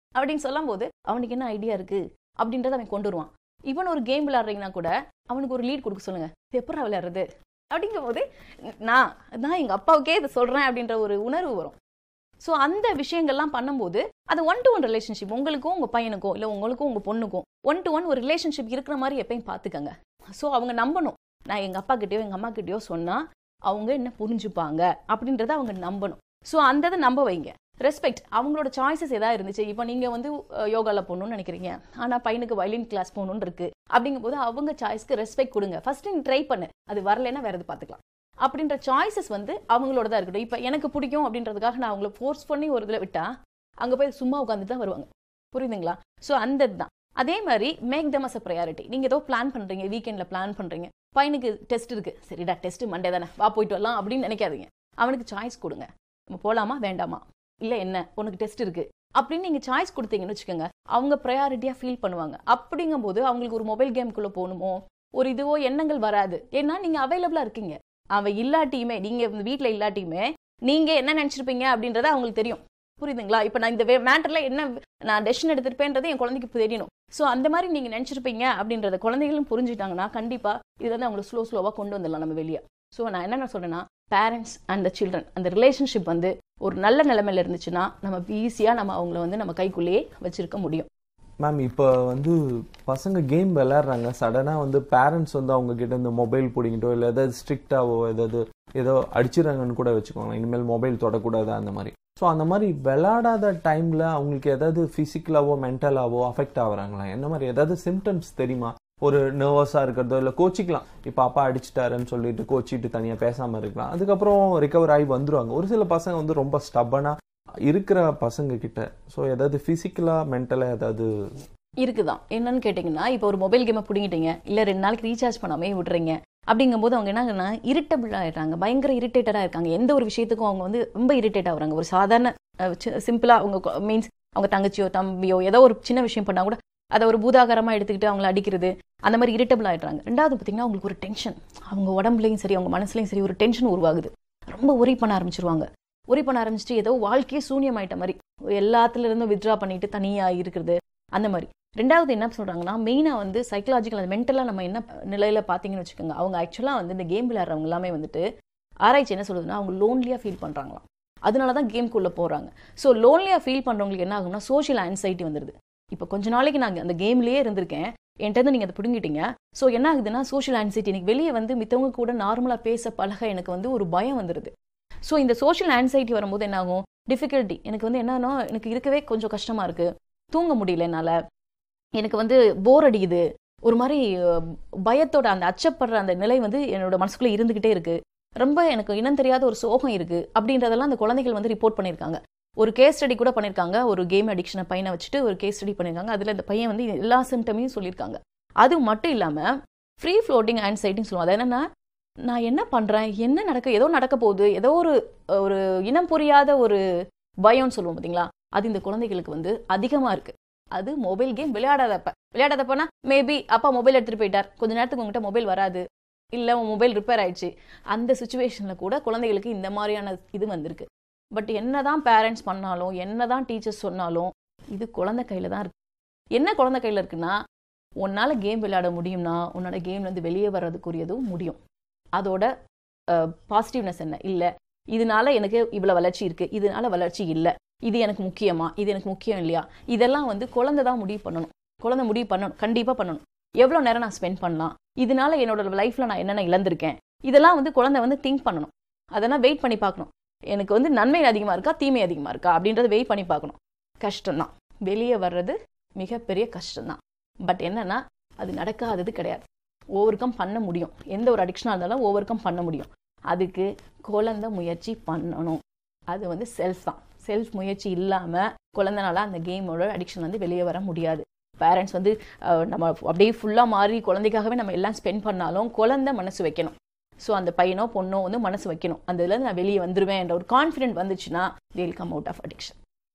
அப்படின்னு சொல்லும்போது அவனுக்கு என்ன ஐடியா இருக்கு அப்படின்றத அவன் கொண்டு வருவான் இவன் ஒரு கேம் விளையாடுறீங்கன்னா கூட அவனுக்கு ஒரு லீட் கொடுக்க சொல்லுங்க இது எப்படா விளையாடுறது அப்படிங்கும் போது நான் நான் எங்க அப்பாவுக்கே இதை சொல்றேன் அப்படின்ற ஒரு உணர்வு வரும் ஸோ அந்த விஷயங்கள்லாம் பண்ணும்போது அது ஒன் டு ஒன் ரிலேஷன்ஷிப் உங்களுக்கும் உங்க பையனுக்கும் இல்லை உங்களுக்கும் உங்க பொண்ணுக்கும் ஒன் டு ஒன் ஒரு ரிலேஷன்ஷிப் இருக்கிற மாதிரி எப்பயும் பார்த்துக்கங்க ஸோ அவங்க நம்பணும் நான் எங்க அப்பா கிட்டயோ எங்க அம்மா கிட்டயோ சொன்னா அவங்க என்ன புரிஞ்சுப்பாங்க அப்படின்றத அவங்க நம்பணும் ஸோ அந்த இதை நம்ப வைங்க ரெஸ்பெக்ட் அவங்களோட சாய்ஸஸ் ஏதாவது இருந்துச்சு இப்போ நீங்க வந்து யோகாவில் போகணும்னு நினைக்கிறீங்க ஆனா பையனுக்கு வயலின் கிளாஸ் போகணும்னு இருக்கு அப்படிங்கும்போது அவங்க சாய்ஸ்க்கு ரெஸ்பெக்ட் கொடுங்க ஃபர்ஸ்ட் நீ ட்ரை பண்ணு அது வரலைன்னா வேற எது பார்த்துக்கலாம் அப்படின்ற சாய்ஸஸ் வந்து அவங்களோட தான் இருக்கட்டும் இப்போ எனக்கு பிடிக்கும் அப்படின்றதுக்காக நான் அவங்கள ஃபோர்ஸ் பண்ணி ஒரு இதில் விட்டா அங்கே போய் சும்மா உட்காந்துட்டு தான் வருவாங்க புரியுதுங்களா ஸோ அந்த இதுதான் அதே மாதிரி make them as a priority நீங்கள் ஏதோ பிளான் பண்ணுறீங்க வீக்கெண்டில் பிளான் பண்ணுறீங்க பையனுக்கு டெஸ்ட் இருக்கு சரிடா டெஸ்ட் மண்டே தானே வா போயிட்டு வரலாம் அப்படின்னு நினைக்காதீங்க அவனுக்கு சாய்ஸ் கொடுங்க நம்ம போகலாமா வேண்டாமா இல்லை என்ன உனக்கு டெஸ்ட் இருக்கு அப்படின்னு நீங்கள் சாய்ஸ் கொடுத்தீங்கன்னு வச்சுக்கோங்க அவங்க ப்ரையாரிட்டியாக ஃபீல் பண்ணுவாங்க அப்படிங்கும்போது அவங்களுக்கு ஒரு மொபைல் கேமுக்குள்ளே போகணுமோ ஒரு இதுவோ எண்ணங்கள் வராது ஏன்னா நீங்கள் அவைலபிளாக இருக்கீங்க அவன் இல்லாட்டியுமே நீங்கள் வீட்டில் இல்லாட்டியுமே நீங்கள் என்ன நினச்சிருப்பீங்க அப்படின்றத அவங்களுக்கு தெரியும் புரியுதுங்களா இப்போ நான் இந்த மேட்டரில் என்ன நான் டெசிஷன் எடுத்திருப்பேன்றது என் குழந்தைக்கு தெரியணும் ஸோ அந்த மாதிரி நீங்கள் நினச்சிருப்பீங்க அப்படின்றத குழந்தைகளும் புரிஞ்சுட்டாங்கன்னா கண்டிப்பாக இது வந்து அவங்களை ஸ்லோ ஸ்லோவாக கொண்டு வந்துடலாம் நம்ம வெளியே ஸோ நான் என்ன சொல்கிறேன்னா பேரண்ட்ஸ் அண்ட் த சில்ட்ரன் அந்த ரிலேஷன்ஷிப் வந்து ஒரு நல்ல நிலைமையில இருந்துச்சுன்னா நம்ம ஈஸியாக நம்ம அவங்கள வந்து நம்ம கைக்குள்ளேயே வச்சிருக்க முடியும் மேம் இப்போ வந்து பசங்க கேம் விளையாடுறாங்க சடனாக வந்து பேரண்ட்ஸ் வந்து அவங்க கிட்ட இந்த மொபைல் பிடிங்கிட்டோ இல்லை ஏதாவது ஸ்ட்ரிக்டாவோ ஏதாவது ஏதோ அடிச்சிடறாங்கன்னு கூட வச்சுக்கோங்க இனிமேல் மொபைல் தொடக்கூடாது அந்த மாதிரி ஸோ அந்த மாதிரி விளையாடாத டைமில் அவங்களுக்கு ஏதாவது ஃபிசிக்கலாவோ மென்டலாவோ அஃபெக்ட் ஆகுறாங்களா என்ன மாதிரி ஏதாவது சிம்டம்ஸ் தெரியுமா ஒரு நர்வஸாக இருக்கிறதோ இல்லை கோச்சிக்கலாம் இப்போ அப்பா அடிச்சிட்டாருன்னு சொல்லிட்டு கோச்சிட்டு தனியாக பேசாமல் இருக்கலாம் அதுக்கப்புறம் ரிகவர் ஆகி வந்துருவாங்க ஒரு சில பசங்க வந்து ரொம்ப ஸ்டப்பனாக இருக்கிற பசங்க கிட்ட ஸோ ஏதாவது ஃபிசிக்கலாக மென்டலாக ஏதாவது இருக்குதான் என்னன்னு கேட்டிங்கன்னா இப்போ ஒரு மொபைல் கேமை பிடிங்கிட்டீங்க இல்லை ரெண்டு நாளைக்கு ரீசார்ஜ் பண்ணாமே விட்றீங்க அப்படிங்கும்போது அவங்க என்ன இரிட்டபிள் ஆயிடுறாங்க பயங்கர இரிட்டேட்டடாக இருக்காங்க எந்த ஒரு விஷயத்துக்கும் அவங்க வந்து ரொம்ப இரிட்டேட் ஆகுறாங்க ஒரு சாதாரண சிம்பிளாக அவங்க மீன்ஸ் அவங்க தங்கச்சியோ தம்பியோ ஏதோ ஒரு சின்ன விஷயம் பண்ணால் கூட அதை ஒரு பூதாகரமாக எடுத்துக்கிட்டு அவங்கள அடிக்கிறது அந்த மாதிரி இரிட்டபிள் ஆயிடுறாங்க ரெண்டாவது பார்த்தீங்கன்னா அவங்களுக்கு ஒரு டென்ஷன் அவங்க உடம்புலையும் சரி அவங்க மனசுலையும் சரி ஒரு டென்ஷன் உருவாகுது ரொம்ப ஒரி பண்ண ஆரம்பிச்சிருவாங்க ஒரி பண்ண ஆரம்பிச்சுட்டு ஏதோ வாழ்க்கையே சூன்யமாயிட்ட மாதிரி எல்லாத்துல இருந்தும் வித்ட்ரா பண்ணிட்டு தனியாக இருக்கிறது அந்த மாதிரி ரெண்டாவது என்ன சொல்றாங்கன்னா மெயினாக வந்து சைக்கலாஜிக்கல் அது மென்டலாக நம்ம என்ன நிலையில பார்த்தீங்கன்னு வச்சுக்கோங்க அவங்க ஆக்சுவலாக வந்து இந்த கேம் விளையாடுறவங்க எல்லாமே வந்துட்டு ஆராய்ச்சி என்ன சொல்லுதுன்னா அவங்க லோன்லியாக ஃபீல் பண்ணுறாங்களாம் அதனால தான் கேம்குள்ளே போகிறாங்க ஸோ லோன்லியாக ஃபீல் பண்ணுறவங்களுக்கு என்ன ஆகும்னா சோஷியல் ஆன்சைட்டி வந்துடுது இப்போ கொஞ்ச நாளைக்கு நான் அந்த கேம்லேயே இருந்திருக்கேன் என்கிட்ட நீங்கள் அதை பிடுங்கிட்டீங்க ஸோ என்ன ஆகுதுன்னா சோஷியல் ஆன்சைட்டி எனக்கு வெளியே வந்து மித்தவங்க கூட நார்மலாக பேச பழக எனக்கு வந்து ஒரு பயம் வந்துடுது ஸோ இந்த சோஷியல் ஆன்சைட்டி வரும்போது என்ன ஆகும் டிஃபிகல்ட்டி எனக்கு வந்து என்னன்னா எனக்கு இருக்கவே கொஞ்சம் கஷ்டமாக இருக்குது தூங்க முடியல என்னால் எனக்கு வந்து போர் அடிக்குது ஒரு மாதிரி பயத்தோட அந்த அச்சப்படுற அந்த நிலை வந்து என்னோட மனசுக்குள்ளே இருந்துக்கிட்டே இருக்கு ரொம்ப எனக்கு இனம் தெரியாத ஒரு சோகம் இருக்கு அப்படின்றதெல்லாம் அந்த குழந்தைகள் வந்து ரிப்போர்ட் பண்ணியிருக்காங்க ஒரு கேஸ் ஸ்டடி கூட பண்ணியிருக்காங்க ஒரு கேம் அடிக்ஷனை பையனை வச்சுட்டு ஒரு கேஸ் ஸ்டடி பண்ணியிருக்காங்க அதில் இந்த பையன் வந்து எல்லா சிம்டமையும் சொல்லியிருக்காங்க அது மட்டும் இல்லாமல் ஃப்ரீ ஃப்ளோட்டிங் ஆன்சைட்டின்னு சொல்லுவோம் அது என்னன்னா நான் என்ன பண்ணுறேன் என்ன நடக்க ஏதோ நடக்க போகுது ஏதோ ஒரு ஒரு இனம் புரியாத ஒரு பயம்னு சொல்லுவோம் பார்த்தீங்களா அது இந்த குழந்தைகளுக்கு வந்து அதிகமாக இருக்கு அது மொபைல் கேம் விளையாடாதப்ப விளையாடாதப்பனா மேபி அப்பா மொபைல் எடுத்துகிட்டு போயிட்டார் கொஞ்ச நேரத்துக்கு உங்ககிட்ட மொபைல் வராது இல்லை உன் மொபைல் ரிப்பேர் ஆயிடுச்சு அந்த சுச்சுவேஷனில் கூட குழந்தைகளுக்கு இந்த மாதிரியான இது வந்திருக்கு பட் என்னதான் பேரண்ட்ஸ் பண்ணாலும் என்னதான் டீச்சர்ஸ் சொன்னாலும் இது குழந்தை கையில் தான் இருக்கு என்ன குழந்தை கையில் இருக்குன்னா உன்னால் கேம் விளையாட முடியும்னா உன்னோட கேம்லேருந்து வெளியே வர்றதுக்குரியதும் முடியும் அதோட பாசிட்டிவ்னஸ் என்ன இல்லை இதனால எனக்கு இவ்வளோ வளர்ச்சி இருக்கு இதனால வளர்ச்சி இல்லை இது எனக்கு முக்கியமா இது எனக்கு முக்கியம் இல்லையா இதெல்லாம் வந்து குழந்தை தான் முடிவு பண்ணணும் குழந்தை முடிவு பண்ணணும் கண்டிப்பாக பண்ணணும் எவ்வளோ நேரம் நான் ஸ்பெண்ட் பண்ணலாம் இதனால என்னோட லைஃப்ல நான் என்னென்ன இழந்திருக்கேன் இதெல்லாம் வந்து குழந்தை வந்து திங்க் பண்ணணும் அதெல்லாம் வெயிட் பண்ணி பார்க்கணும் எனக்கு வந்து நன்மை அதிகமாக இருக்கா தீமை அதிகமாக இருக்கா அப்படின்றத வெயிட் பண்ணி பார்க்கணும் கஷ்டம்தான் வெளியே வர்றது மிகப்பெரிய கஷ்டம்தான் பட் என்னன்னா அது நடக்காதது கிடையாது ஓவர் கம் பண்ண முடியும் எந்த ஒரு அடிக்ஷனாக இருந்தாலும் ஓவர் கம் பண்ண முடியும் அதுக்கு குழந்தை முயற்சி பண்ணணும் அது வந்து செல்ஃப் தான் செல்ஃப் முயற்சி இல்லாமல் குழந்தைனால அந்த கேமோட அடிக்ஷன் வந்து வெளியே வர முடியாது பேரண்ட்ஸ் வந்து நம்ம அப்படியே ஃபுல்லாக மாறி குழந்தைக்காகவே நம்ம எல்லாம் ஸ்பெண்ட் பண்ணாலும் குழந்தை மனசு வைக்கணும் ஸோ அந்த பையனோ பொண்ணோ வந்து மனசு வைக்கணும் அந்த இதுலேருந்து நான் வெளியே வந்துடுவேன் என்ற ஒரு கான்ஃபிடென்ட் வந்துச்சுன்னா they'll come out of addiction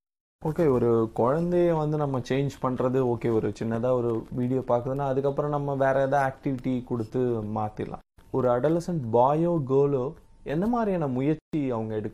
okay ஒரு குழந்தைய வந்து நம்ம சேஞ்ச் பண்ணுறது ஓகே ஒரு சின்னதாக ஒரு வீடியோ பார்க்குதுன்னா அதுக்கப்புறம் நம்ம வேற ஏதாவது ஆக்டிவிட்டி கொடுத்து மாற்றிடலாம் ஒரு அடலசன்ட் பாயோ கேர்ளோ என்ன மாதிரியான முயற்சி அவங்க எடுக்கணும்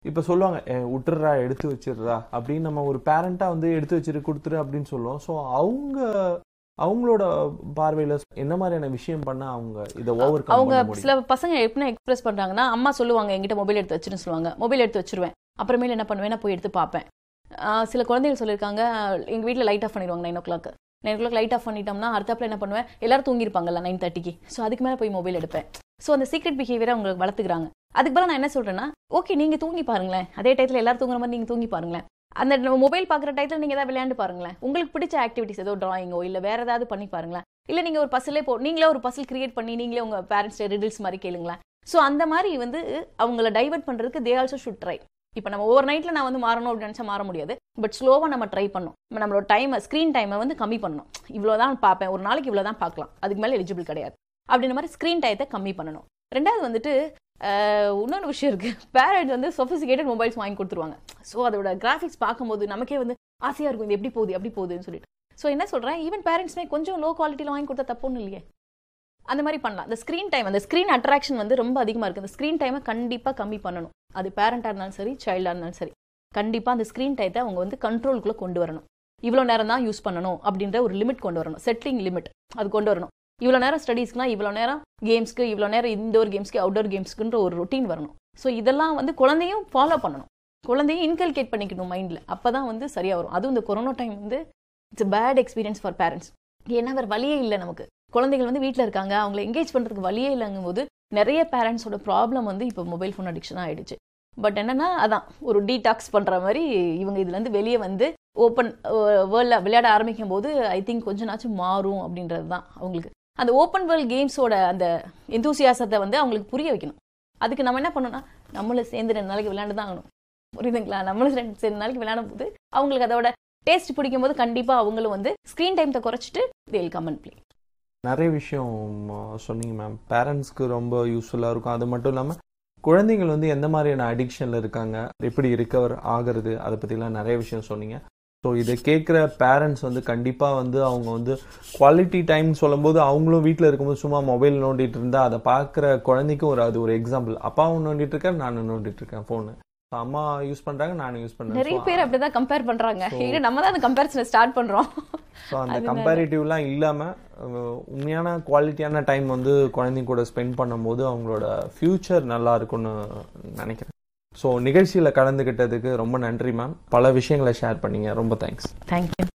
இப்போ சொல்லுவாங்க "ஏய், விட்டுடுறா எடுத்து வச்சிடுறா அப்படின்னு நம்ம ஒரு பேரண்டா வந்து எடுத்து வச்சிரு கொடுத்துரு அப்படின்னு சொல்லுவோம் ஸோ அவங்க அவங்களோட பார்வையில என்ன மாதிரியான விஷயம் பண்ணா அவங்க இதை ஓவர் கம் அவங்க பண்ண முடியும் சில பசங்க எப்படி எக்ஸ்பிரஸ் பண்றாங்கன்னா அம்மா சொல்லுவாங்க என்கிட்ட மொபைல் எடுத்து வச்சிருன்னு சொல்லுவாங்க மொபைல் எடுத்து வச்சிருவேன் அப்புறமேல என்ன பண்ணுவேன் நான் போய் எடுத்து பார்ப்பேன் ஆஹ் சில குழந்தைகள் சொல்லியிருக்காங்க எங்க வீட்டில் லைட் ஆஃப் பண்ணிடுவாங்க nine o'clock nine o'clock light off பண்ணிட்டோம்னா அடுத்தாப்புல என்ன பண்ணுவேன் எல்லாரும் தூங்கியிருப்பாங்கல்ல நைன் தேர்ட்டிக்கு ஸோ அதுக்கு மேலே போய் மொபைல் எடுப்பேன் ஸோ அந்த சீக்ரெட் பிஹேவியரை உங்களுக்கு வளர்த்துக்கிறாங்க அதுக்கு பதிலா நான் என்ன சொல்றேன்னா ஓகே நீங்க தூங்கி பாருங்களேன் அதே டயத்தில் எல்லாரும் தூங்குற மாதிரி நீங்க தூங்கி பாருங்களேன் அந்த மொபைல் பார்க்குற டயத்தில் நீங்க ஏதாவது விளையாண்டு பாருங்களேன் உங்களுக்கு பிடிச்ச ஆக்டிவிட்டிஸ் ஏதோ டிராயிங்கோ இல்ல வேற ஏதாவது பண்ணி பாருங்களேன் இல்ல நீங்க ஒரு பசிலே போ நீங்களே ஒரு பசில் கிரியேட் பண்ணி நீங்களே உங்க பேரண்ட்ஸ் ரிடில்ஸ் மாதிரி கேளுங்களேன் ஸோ அந்த மாதிரி வந்து அவங்கள டைவர்ட் பண்றதுக்கு தே ஆல்சோ ஷுட் ட்ரை இப்போ நம்ம ஓவர் நைட்ல நான் வந்து மாறணும் அப்படின்னு நினைச்சா மாற முடியாது பட் ஸ்லோவா நம்ம ட்ரை பண்ணணும் நம்ம நம்மளோட டைம் ஸ்க்ரீன் டைமை வந்து கம்மி பண்ணணும் இவ்வளவுதான் பார்ப்பேன் ஒரு நாளைக்கு இவ்வளவுதான் பார்க்கலாம் அதுக்கு மேல எலிஜிபிள் கிடையாது அப்படின்ற மாதிரி ஸ்க்ரீன் டயத்தை கம்மி பண்ணணும் ரெண்டாவது வந்துட்டு ஆஹ், இன்னொரு விஷயம் இருக்கு பேரண்ட்ஸ் வந்து சொஃபிசிகேட்டட் மொபைல்ஸ் வாங்கி கொடுத்துருவாங்க ஸோ அதோட கிராஃபிக்ஸ் பார்க்கும்போது நமக்கே வந்து ஆசையா இருக்கும் இது எப்படி போகுது எப்படி போகுதுன்னு சொல்லிட்டு ஸோ என்ன சொல்றேன் ஈவன் பேரண்ட்ஸ்மே கொஞ்சம் லோ குவாலிட்டியில் வாங்கி கொடுத்தா தப்பு ஒன்றும் இல்லையே அந்த மாதிரி பண்ணலாம் இந்த ஸ்க்ரீன் டைம் அந்த ஸ்க்ரீன் அட்ராக்ஷன் வந்து ரொம்ப அதிகமாக இருக்குது அந்த ஸ்க்ரீன் டைமை கண்டிப்பாக கம்மி பண்ணணும் அது பேரண்டாக இருந்தாலும் சரி சைல்டாக இருந்தாலும் சரி கண்டிப்பாக அந்த ஸ்க்ரீன் டைத்தை அவங்க வந்து கண்ட்ரோலுக்குள்ளே கொண்டு வரணும் இவ்வளோ நேரம் தான் யூஸ் பண்ணணும் அப்படின்ற ஒரு லிமிட் கொண்டு வரணும் செட்டிங் லிமிட் அது கொண்டு வரணும் இவ்வளோ நேரம் ஸ்டடீஸ்க்குனா இவ்வளோ நேரம் கேம்ஸ்க்கு இவ்வளோ நேரம் இன்டோர் கேம்ஸ்க்கு அவுட்டோர் கேம்ஸ்க்குன்ற ஒரு ரொட்டீன் வரணும் ஸோ இதெல்லாம் வந்து குழந்தையும் ஃபாலோ பண்ணணும் குழந்தையும் இன்கல்கேட் பண்ணிக்கணும் மைண்டில் அப்போ தான் வந்து சரியாக வரும் அதுவும் இந்த கொரோனா டைம் வந்து it's bad experience for parents ஏன்னா வேறு வழியே இல்லை நமக்கு குழந்தைகள் வந்து வீட்டில் இருக்காங்க அவங்கள என்கேஜ் பண்ணுறதுக்கு வழியே இல்லைங்கும் போது நிறைய பேரண்ட்ஸோட ப்ராப்ளம் வந்து இப்போ மொபைல் ஃபோன் அடிக்ஷனாக ஆயிடுச்சு பட் என்னன்னா அதான் ஒரு டீடாக்ஸ் பண்ணுற மாதிரி இவங்க இதுலேருந்து வெளியே வந்து ஓப்பன் வேர்ல்டில் விளையாட ஆரம்பிக்கும் போது ஐ திங்க் கொஞ்ச நாச்சும் மாறும் அப்படின்றது தான் அவங்களுக்கு அந்த ஓப்பன் வேர்ல்ட் கேம்ஸோட அந்த எந்தூசியாசத்தை வந்து அவங்களுக்கு புரிய வைக்கணும் அதுக்கு நம்ம என்ன பண்ணணும்னா நம்மளும் சேர்ந்து ரெண்டு நாளைக்கு விளையாண்டு தான் ஆகணும் புரியுதுங்களா நம்மளும் ரெண்டு ரெண்டு நாளைக்கு விளையாடும் போது அவங்களுக்கு அதோட டேஸ்ட் பிடிக்கும் போது கண்டிப்பாக அவங்களும் வந்து ஸ்க்ரீன் டைத்தை குறைச்சிட்டு தேல் கமெண்ட் ப்ளே நிறைய விஷயம் ஆ, சொன்னீங்க மேம் பேரண்ட்ஸ்க்கு ரொம்ப யூஸ்ஃபுல்லாக இருக்கும் அது மட்டும் இல்லாமல் குழந்தைகள் வந்து எந்த மாதிரியான அடிக்ஷனில் இருக்காங்க எப்படி ரிகவர் ஆகிறது அதை பற்றிலாம் நிறைய விஷயம் சொன்னீங்க ஸோ இதை கேட்குற பேரண்ட்ஸ் வந்து கண்டிப்பாக வந்து அவங்க வந்து குவாலிட்டி டைம் சொல்லும்போது அவங்களும் வீட்டில் இருக்கும்போது சும்மா மொபைல் நோண்டிட்டு இருந்தால் அதை பார்க்குற குழந்தைக்கும் ஒரு அது ஒரு எக்ஸாம்பிள் அப்பாவும் நோண்டிட்டு இருக்கேன் நானும் நோண்டிட்டு இருக்கேன் ஃபோனு அம்மா யூஸ் பண்ணுறாங்க நானும் யூஸ் நிறைய பண்ணுறேன் பேர் அப்படிதான் கம்பேர் பண்றாங்க So- இது நம்ம தான் அந்த கம்பேரிசனை ஸ்டார்ட் பண்றோம் ஸோ அந்த அதனால- கம்பேரிட்டிவ்லாம் இல்லாமல் உண்மையான குவாலிட்டியான டைம் வந்து குழந்தைங்க கூட ஸ்பெண்ட் பண்ணும்போது அவங்களோட ஃப்யூச்சர் நல்லா இருக்கும்னு நினைக்கிறேன் ஸோ நிகழ்ச்சியில் கலந்துக்கிட்டதுக்கு ரொம்ப நன்றி மேம் பல விஷயங்களை ஷேர் பண்ணீங்க ரொம்ப தேங்க்ஸ் தேங்க்யூ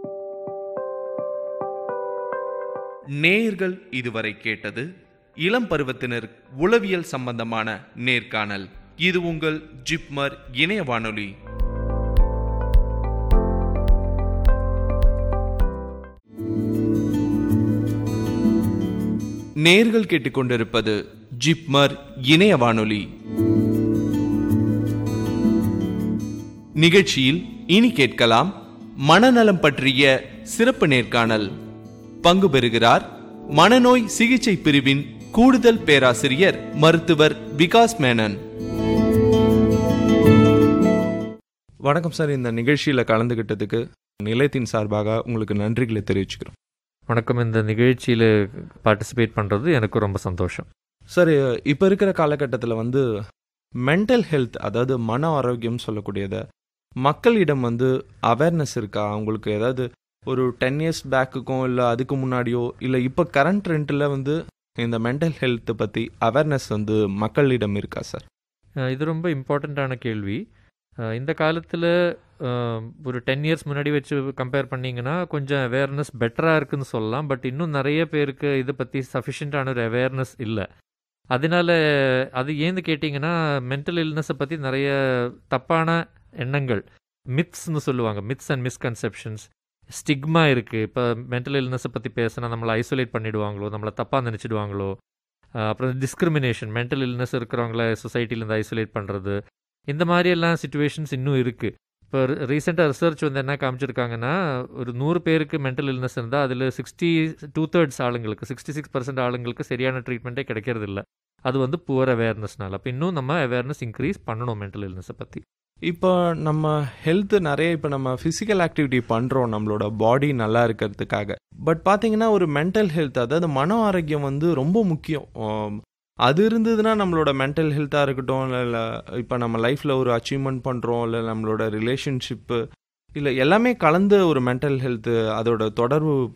நேயர்கள் இதுவரை கேட்டது இளம் பருவத்தினர் உளவியல் சம்பந்தமான நேர்காணல் இது உங்கள் ஜிப்மர் இணைய வானொலி நேர்கள் கேட்டுக்கொண்டிருப்பது ஜிப்மர் இணைய வானொலி நிகழ்ச்சியில் இனி கேட்கலாம் மனநலம் பற்றிய சிறப்பு நேர்காணல் பங்கு பெறுகிறார் மனநோய் சிகிச்சை பிரிவின் கூடுதல் பேராசிரியர் மருத்துவர் விகாஸ் மேனன் வணக்கம் சார் இந்த நிகழ்ச்சியில் கலந்துகிட்டதுக்கு நிலையத்தின் சார்பாக உங்களுக்கு நன்றிகளை தெரிவிச்சுக்கிறோம் வணக்கம் இந்த நிகழ்ச்சியில் பார்ட்டிசிபேட் பண்ணுறது எனக்கு ரொம்ப சந்தோஷம் சார் இப்போ இருக்கிற காலகட்டத்தில் வந்து மென்டல் ஹெல்த் அதாவது மன ஆரோக்கியம் சொல்லக்கூடியதை மக்களிடம் வந்து அவேர்னஸ் இருக்கா அவங்களுக்கு ஏதாவது ஒரு டென் இயர்ஸ் பேக்குக்கும் இல்லை அதுக்கு முன்னாடியோ இல்லை இப்போ கரண்ட் ட்ரெண்டில் வந்து இந்த மென்டல் ஹெல்த்தை பற்றி அவேர்னஸ் வந்து மக்களிடம் இருக்கா சார் அஹ் இது ரொம்ப இம்பார்ட்டண்ட்டான கேள்வி அஹ் இந்த காலத்தில் ஒரு டென் இயர்ஸ் முன்னாடி வச்சு கம்பேர் பண்ணிங்கன்னா கொஞ்சம் அவேர்னஸ் பெட்டராக இருக்குன்னு சொல்லலாம் பட் இன்னும் நிறைய பேருக்கு இதை பற்றி சஃபிஷியண்ட்டான ஒரு அவேர்னஸ் இல்லை அதனால அது ஏன்னு கேட்டிங்கன்னா மென்டல் இல்னஸை பற்றி நிறைய தப்பான எண்ணங்கள் மித்ஸ்னு சொல்லுவாங்க மித்ஸ் அண்ட் மிஸ்கன்செப்ஷன்ஸ் ஸ்டிக்மா இருக்குது இப்போ மென்டல் இல்னஸை பற்றி பேசினா நம்மளை ஐசோலேட் பண்ணிடுவாங்களோ நம்மளை தப்பாக நினச்சிடுவாங்களோ அஹ் அப்புறம் டிஸ்கிரிமினேஷன் மென்டல் இல்னஸ் இருக்கிறவங்கள சொசைட்டிலேருந்து ஐசோலேட் பண்ணுறது இந்த மாதிரி எல்லாம் சுச்சுவேஷன்ஸ் இன்னும் இருக்குது இப்போ ரீசெண்டாக ரிசர்ச் வந்து என்ன காமிச்சிருக்காங்கன்னா ஒரு நூறு பேருக்கு மென்டல் இல்னஸ் இருந்தால் அதில் சிக்ஸ்டி டூ தேர்ட்ஸ் ஆளுங்களுக்கு சிக்ஸ்டி சிக்ஸ் பர்சன்ட் ஆளுங்களுக்கு சரியான ட்ரீட்மெண்ட்டே கிடைக்கிறது இல்ல அது வந்து புவர் அவேர்னஸ்னால அப்போ இன்னும் நம்ம அவேர்னஸ் இன்க்ரீஸ் பண்ணணும் மென்டல் இல்னஸை பற்றி இப்போ நம்ம ஹெல்த் நிறைய இப்போ நம்ம ஃபிசிக்கல் ஆக்டிவிட்டி பண்ணுறோம் நம்மளோட பாடி நல்லா இருக்கிறதுக்காக பட் பார்த்தீங்கன்னா ஒரு மென்டல் ஹெல்த் அதாவது மன ஆரோக்கியம் வந்து ரொம்ப முக்கியம் ஆம், அது இருந்ததுன்னா நம்மளோட மென்டல் ஹெல்த்தாக இருக்கட்டும் இல்லை இல்லை இப்போ நம்ம லைஃப்பில் ஒரு அச்சீவ்மெண்ட் பண்ணுறோம் இல்லை நம்மளோட ரிலேஷன்ஷிப்பு இல்லை எல்லாமே கலந்து ஒரு மென்டல் ஹெல்த்து அதோட தொடர்பு